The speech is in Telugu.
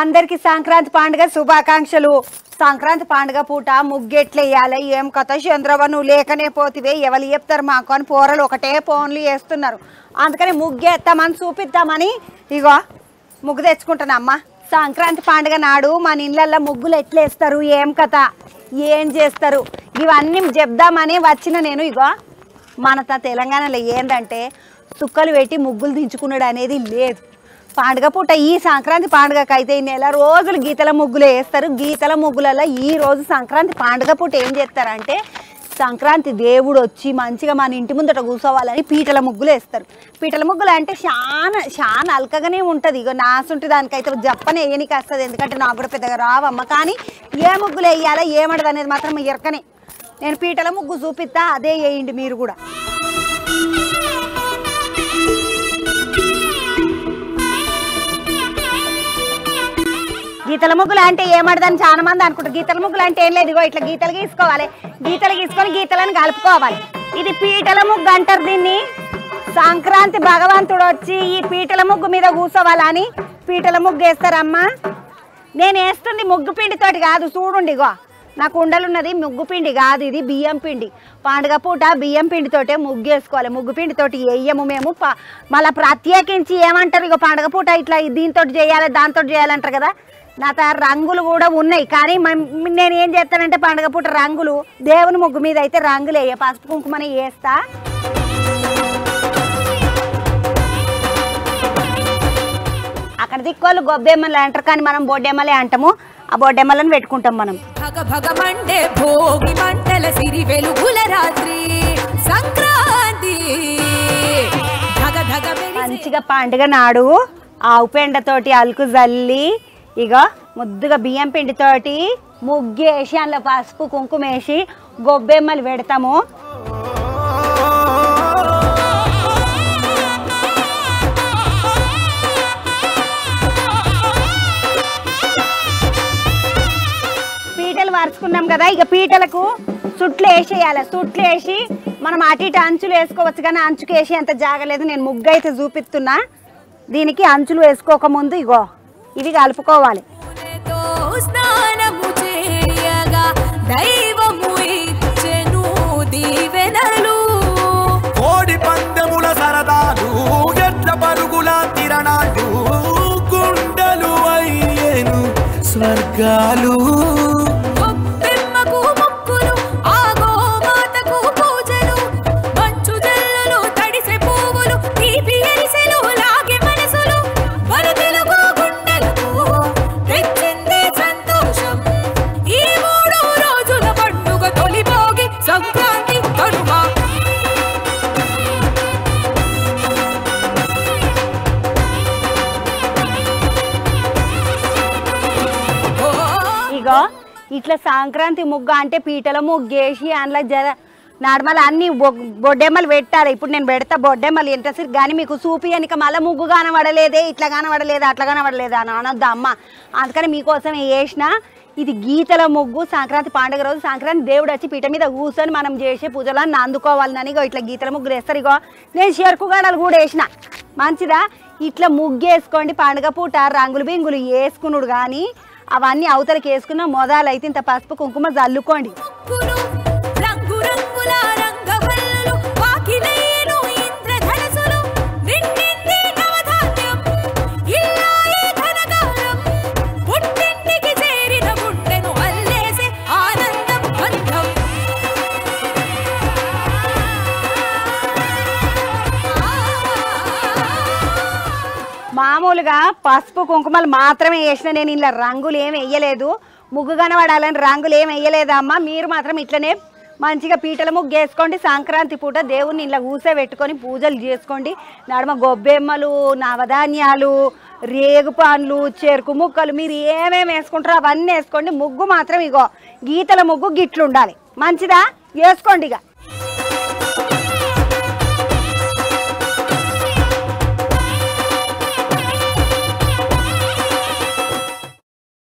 అందరికి సంక్రాంతి పండుగ శుభాకాంక్షలు సంక్రాంతి పండుగ పూట ముగ్గెట్లేయాలి ఏం కథ చంద్రబాబు నువ్వు లేకనే పోతివే ఎవరు చెప్తారు మాకు అని పోరలు ఒకటే ఫోన్లు వేస్తున్నారు అందుకని ముగ్గేస్తామని చూపిద్దామని ఇగో ముగ్గు తెచ్చుకుంటాను అమ్మ సంక్రాంతి పండుగ నాడు మన ఇళ్ళల్లో ముగ్గులు ఎట్లేస్తారు ఏం కథ ఏం చేస్తారు ఇవన్నీ చెప్దామని వచ్చిన నేను ఇగో మన త- తెలంగాణలో ఏంటంటే సుక్కలు పెట్టి ముగ్గులు దించుకున్నాడు అనేది లేదు పండుగ పూట ఈ సంక్రాంతి పండుగకి అయితే ఈ నెల రోజులు గీతల ముగ్గులు వేస్తారు గీతల ముగ్గులలో ఈ రోజు సంక్రాంతి పండుగ పూట ఏం చేస్తారంటే సంక్రాంతి దేవుడు వచ్చి మంచిగా మన ఇంటి ముందట కూర్చోవాలని పీటల ముగ్గులు వేస్తారు పీటల ముగ్గులు అంటే చాలా చాలా అల్కగానే ఉంటుంది ఇక నాసుంటి దానికైతే జప్పనే వేయనికి వస్తుంది ఎందుకంటే నాకు కూడా పెద్దగా రావమ్మ కానీ ఏ ముగ్గులు వేయాలా ఏమడదు అనేది మాత్రం ఎరకనే నేను పీటల ముగ్గు చూపిస్తా అదే వేయండి మీరు కూడా గీతల ముగ్గులు అంటే ఏమడదని చాలా మంది అనుకుంటారు గీతల ముగ్గులు అంటే ఏం లేదు ఇగో ఇట్లా గీతలు గీసుకోవాలి గీతలు గీసుకొని గీతలను కలుపుకోవాలి ఇది పీటల ముగ్గు అంటారు దీన్ని సంక్రాంతి భగవంతుడు వచ్చి ఈ పీటల ముగ్గు మీద కూర్చోవాలని పీటల ముగ్గు వేస్తారమ్మా నేను వేస్తుంది ముగ్గు పిండితోటి కాదు చూడండి ఇగో నాకు ఉండలున్నది ముగ్గు పిండి కాదు ఇది బియ్యం పిండి పండుగ పూట బియ్యం పిండితోటే ముగ్గు వేసుకోవాలి ముగ్గు పిండితోటి వేయము మేము ప- మళ్ళీ ప్రత్యేకించి ఏమంటారు ఇగో పండుగ పూట ఇట్లా దీంతో చేయాలి దాంతో చేయాలంటారు కదా నా త రంగులు కూడా ఉన్నాయి కానీ మం- నేను ఏం చేస్తానంటే పండుగ పూట రంగులు దేవుని ముగ్గు మీద అయితే రంగులు వేయ పసుపు కుంకుమని వేస్తా అక్కడ దిక్కోళ్ళు గొబ్బెమ్మలు అంటారు కానీ మనం బొడ్డెమ్మలే అంటాము ఆ బొడ్డెమ్మలను పెట్టుకుంటాం మనం భగ భగ మండే భోగి మంటల సిరి వెలుగుల రాత్రి సంక్రాంతి ధగ ధగ మెరిసే మంచిగా పండుగ నాడు ఆవు పెండతోటి అలుకు జల్లి ఇక ముద్దుగా బియ్యం పిండితోటి ముగ్గేసి అందులో పసుపు కుంకుమ వేసి గొబ్బెమ్మలు పెడతాము పీటలు వరుచుకున్నాం కదా ఇక పీటలకు సుట్లు వేసేయాలి సుట్లు వేసి మనం అటు ఇటు అంచులు వేసుకోవచ్చు కానీ అంచుకు వేసి అంత జాగలేదు నేను ముగ్గు అయితే చూపిస్తున్నా దీనికి అంచులు వేసుకోక ముందు ఇగో ఇవి కలుపుకోవాలి నూనెతో స్నానము చేయగా దైవము ఇచ్చెను దీవెనలు కోడి పందెముల సరదాలు ఎట్ల పరుగుల తిరణాలు గుండెలు అయ్యేను స్వర్గాలు గొప్పెమ్మకు మొక్కులు ఆ గోమాతకు పూజలు మంచు జల్లులు తడిసె పువ్వులు తీపి ఎరిసెలు లాగే మనసులు మన తెలుగు గుండెలకు తెచ్చింది సంతోషం ఈ మూడు రోజుల పండుగ తొలి భోగి సంక్రాంతి కనుమ ఓ ఇగో ఇట్లా సంక్రాంతి ముగ్గు అంటే పీటల ముగ్గేసి అందులో జర నార్మల్ అన్ని బొ- బొడ్డెమ్మలు పెట్టాలి ఇప్పుడు నేను పెడతా బొడ్డెమ్మలు ఎంతసేపు కానీ మీకు చూపి వెనక మళ్ళీ ముగ్గు కానబడలేదే ఇట్లా కానబడలేదా అట్లా కానబడలేదా అని అనొద్దు అమ్మ అందుకని మీకోసం వేసిన ఇది గీతల ముగ్గు సంక్రాంతి పండుగ రోజు సంక్రాంతి దేవుడు వచ్చి పీట మీద కూర్చొని మనం చేసే పూజలన్నీ అందుకోవాలని ఇగో ఇట్లా గీతల ముగ్గులు వేస్తారు ఇగో నేను చెరుకు గడలు కూడా వేసిన మంచిదా ఇట్లా ముగ్గు వేసుకోండి పండుగ పూట రంగులు బింగులు వేసుకున్నాడు కానీ అవన్నీ అవతలకి వేసుకున్న మొదలైతే ఇంత పసుపు కుంకుమ జల్లుకోండి ముగ్గులు రంగు రంగుల రంగవల్లులు వాకిలేను ఇంద్రధనసులు నిండింది నవధాన్యం ఇల్లాయి ధనగారం పుట్టింటికి చేరిన గుండెను అల్లేసే ఆనందం బంధం మామూలుగా పసుపు కుంకుమలు మాత్రమే వేసిన నేను ఇలా రంగులు ఏమి వేయలేదు ముగ్గు కనబడాలని రంగులు ఏమి వేయలేదమ్మా మీరు మాత్రం ఇట్లనే మంచిగా పీటల ముగ్గు వేసుకోండి సంక్రాంతి పూట దేవుణ్ణి ఇలా కూసోబెట్టుకొని పూజలు చేసుకోండి నడుమ గొబ్బెమ్మలు నవధాన్యాలు రేగు పండ్లు చెరుకు ముక్కలు మీరు ఏమేమి వేసుకుంటారో అవన్నీ వేసుకోండి ముగ్గు మాత్రం ఇగో గీతల ముగ్గు గిట్లు ఉండాలి మంచిదా వేసుకోండి ఇక